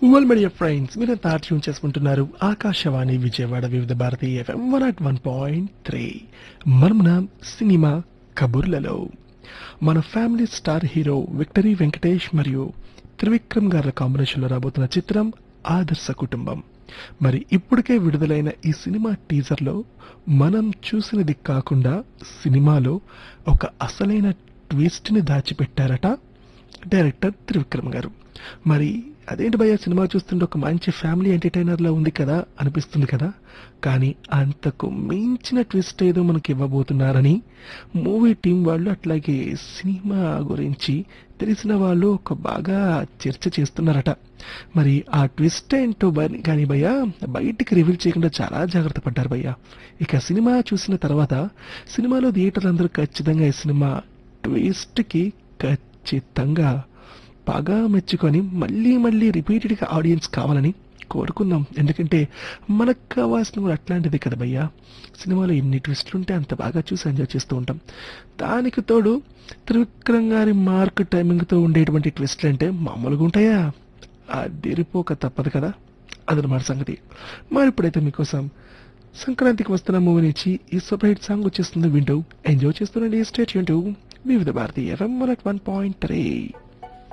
well media friends మీరంతా tune చేసుకుంటున్నారు Akashvani Vijayawada Vividh Bharati FM one at one point three మనమున cinema కబుర్లలో మన family star hero victory Venkatesh మరియు త్రివిక్రమ్ గారి కాంబినేషన్లో రాబోతున్న చిత్రం ఆదర్శ కుటుంబం మరి ఇప్పటికే విడుదలైన ఈ సినిమా టీజర్లో మనం చూసినది కాకుండా సినిమాలో ఒక అసలైన ట్విస్ట్ని దాచిపెట్టారట డైరెక్టర్ త్రివిక్రమ్ గారు మరి అదేంటి భయ్య సినిమా చూస్తుంటే ఒక మంచి ఫ్యామిలీ ఎంటర్టైనర్ లా ఉంది కదా అనిపిస్తుంది కదా కానీ అంతకు మించిన ట్విస్ట్ ఏదో మనకి ఇవ్వబోతున్నారని మూవీ టీం వాళ్ళు అట్లాగే సినిమా గురించి తెలిసిన వాళ్ళు ఒక బాగా చర్చ చేస్తున్నారట మరి ఆ ట్విస్ట్ ఏంటో బ- కానీ భయ్య బయటికి రివీల్ చేయకుండా చాలా జాగ్రత్త పడ్డారు భయ్య ఇక సినిమా చూసిన తర్వాత సినిమాలో థియేటర్లు అందరూ ఖచ్చితంగా ఈ సినిమా ట్విస్ట్కి ఖచ్చితంగా బాగా మెచ్చుకొని మళ్ళీ మళ్ళీ రిపీటెడ్గా ఆడియన్స్ కావాలని కోరుకుందాం ఎందుకంటే మనకు కావాల్సిన కూడా అట్లాంటిది కదా భయ్యా సినిమాలో ఎన్ని ట్విస్టులు ఉంటే అంత బాగా చూసి ఎంజాయ్ చేస్తూ ఉంటాం దానికి తోడు త్రివిక్రమ్ గారి మార్క్ టైమింగ్తో ఉండేటువంటి ట్విస్టులు అంటే మామూలుగా ఉంటాయా అదిరిపోక తప్పదు కదా అదనమాట సంగతి మరి ఇప్పుడైతే మీకోసం సంక్రాంతికి వస్తున్న మూవీ నుంచి ఈ సూపర్ హిట్ సాంగ్ వచ్చేస్తుంది వింటూ ఎంజాయ్ చేస్తుండండి state Vividh Bharati FM one point three